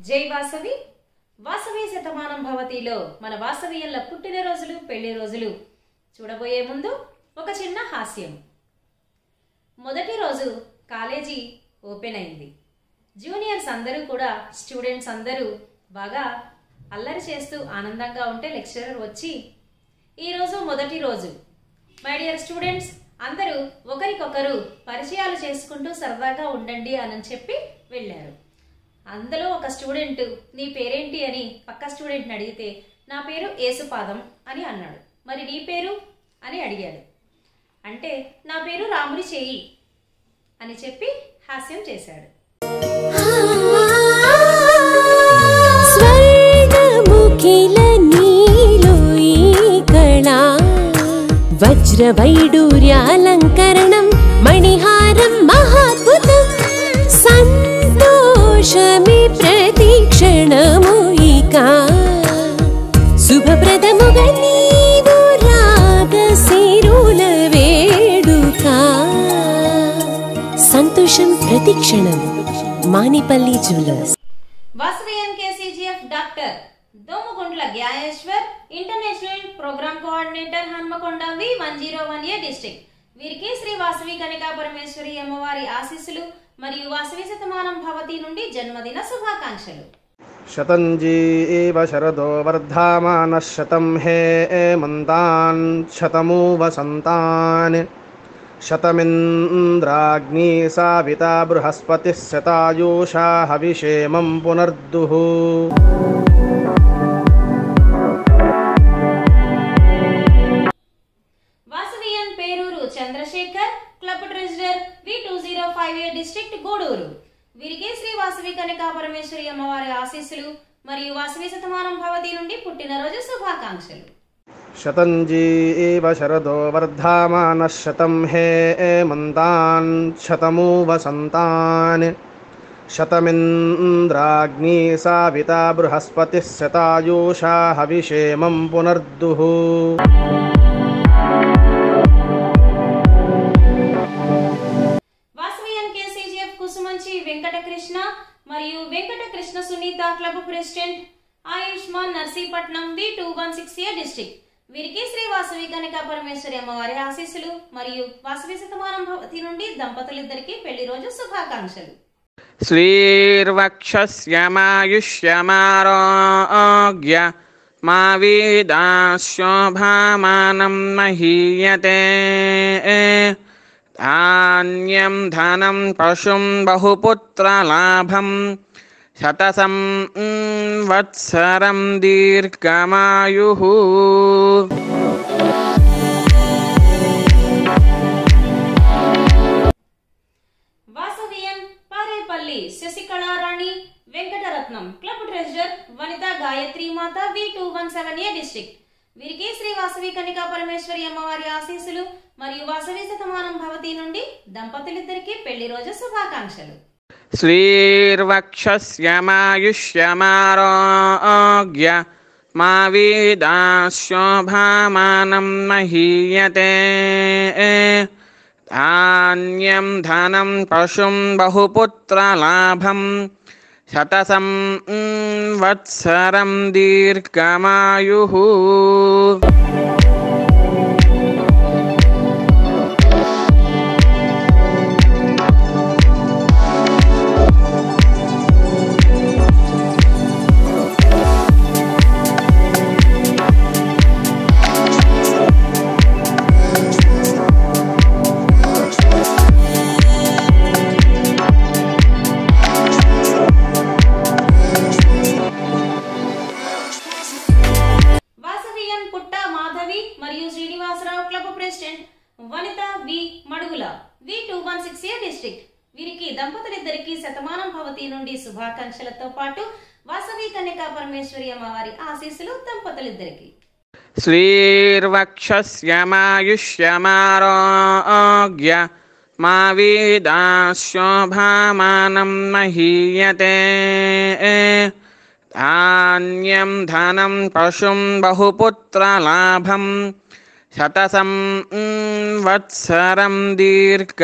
జై వాసవి వాసవి శతమానం భవతిలో మన వాసవియల్ల పుట్టినరోజులు పెళ్లి రోజులు చూడబోయే ముందు ఒక చిన్న హాస్యం మొదటి రోజు కాలేజీ ఓపెన్ అయింది జూనియర్స్ అందరూ కూడా స్టూడెంట్స్ అందరూ బాగా అల్లరి చేస్తూ ఆనందంగా ఉంటే లెక్చరర్ వచ్చి ఈరోజు మొదటి రోజు మై డియర్ స్టూడెంట్స్ అందరూ ఒకరికొకరు పరిచయాలు చేసుకుంటూ సరదాగా ఉండండి అని చెప్పి వెళ్ళారు అందులో ఒక స్టూడెంట్ నీ పేరేంటి అని పక్క స్టూడెంట్ని అడిగితే నా పేరు ఏసుపాదం అని అన్నాడు మరి నీ పేరు అని అడిగాడు అంటే నా పేరు రాముడి చేయి అని చెప్పి హాస్యం చేశాడు స్వర్గముఖిల నీలో ఈ కళా వజ్రవైడూర్యాలంకరణం మణిహారం మహాద్భుతం సంతోషమి ప్రతిక్షణము ఇక శుభప్రదముగా నీవు రాగశిరుల వేడుక సంతోషం ప్రతిక్షణం Manipalli jewellers Vasavian KCGF doctor Domagundla Gyaneshwar international programme coordinator Hanamkonda V one zero one A district వీరికి శ్రీ వాసవి కనికా పరమేశ్వరి అమ్మవారి ఆశీస్సులు మరియు వాసవి శతమానం భవతి నుండి జన్మదిన శుభాకాంక్షలు शतञ्जीव शरदो वर्धामानः शतं हे मन्तान् शतमु वसन्तान् शतमिन्द्राग्नी साविता बृहस्पतिः शतायुषा हविषेमं पुनर्दुः Vasavian Peruru Chandrasekhar club treasurer V two zero five A district Gudur వీరికి శ్రీ వాసవి కనికా పరమేశ్వరి అమ్మవారి ఆశీస్సులు మరియు వాసవి శతమానం భవతి నుండి పుట్టినరోజు శుభాకాంక్షలు शतञ्जीव शरदो वर्धामानः शतं हे मन्तान् शतमु वसन्तान् शतमिन्द्राग्नी साविता बृहस्पतिः शतायुषा हविषेमं पुनर्दुः వాసవియన్ కేసీజీఎఫ్ కుసుమంచి వెంకటకృష్ణ మరియు వెంకటకృష్ణ సునీత క్లబ్ ప్రెసిడెంట్ ఆయుష్మాన్ Narsipatnam V two one six A district వీరికి శ్రీ వాసవి కనికా పరమేశ్వరి అమ్మవారి ఆశీస్సులు మరియు వాసవి శతమానం భవతి నుండి దంపతులిద్దరికి పెళ్లి రోజు శుభాకాంక్షలు श्रीर्वक्षस्यमायुष्यमारोग्य मा वेदाशोभामानं महीयते धान्यं धनं पशुं बहुपुत्रलाभं शतसं वत्सरं दीर्घमायुः Vasavian Parepalli Sasikalarani Venkataratnam club treasurer Vanitha Gayatri Mata V two one seven A district వీరికి శ్రీ వాసవి కనికా పరమేశ్వరి అమ్మవారి ఆశీస్సులు మరియు వాసవి శతమానం భవతి నుండి దంపతులిద్దరికి పెళ్లి రోజు శుభాకాంక్షలు श्रीर्वक्षस्यमायुष्यमारोग्य मा वेदाशोभामानं महीयते धान्यं धनं पशुं बहुपुत्रलाभं शतसं वत्सरं दीर्घमायुः వాసవియన్ పుట్ట మాధవి మరియు Srinivasarao club president Vanitha V Madugula V two one six A district వీరికి దంపతులిద్దరికి శతమానం భవతి నుండి శుభాకాంక్షలతో పాటు వాసవి కన్యకా పరమేశ్వరి అమ్మవారి ఆశీస్సులు దంపతులిద్దరికి श्रीर्वक्षस्यमायुष्यमारोग्य मा वेदाशोभामानं महीयते धान्यं धनं पशुं बहुपुत्रलाभं शतसं वत्सरं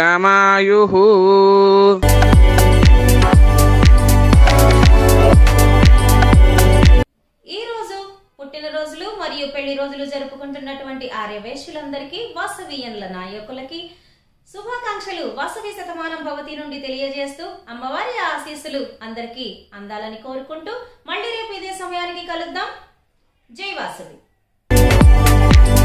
दीर्घमायुः రోజులు జరుపుకుంటున్నటువంటి ఆర్యవేశ్యులందరికీ వాసవీయన్ల నాయకులకి శుభాకాంక్షలు వాసవి శతమానం భవతి నుండి తెలియజేస్తూ అమ్మవారి ఆశీస్సులు అందరికీ అందాలని కోరుకుంటూ మళ్ళీ రేపు ఇదే సమయానికి కలుద్దాం జై వాసవి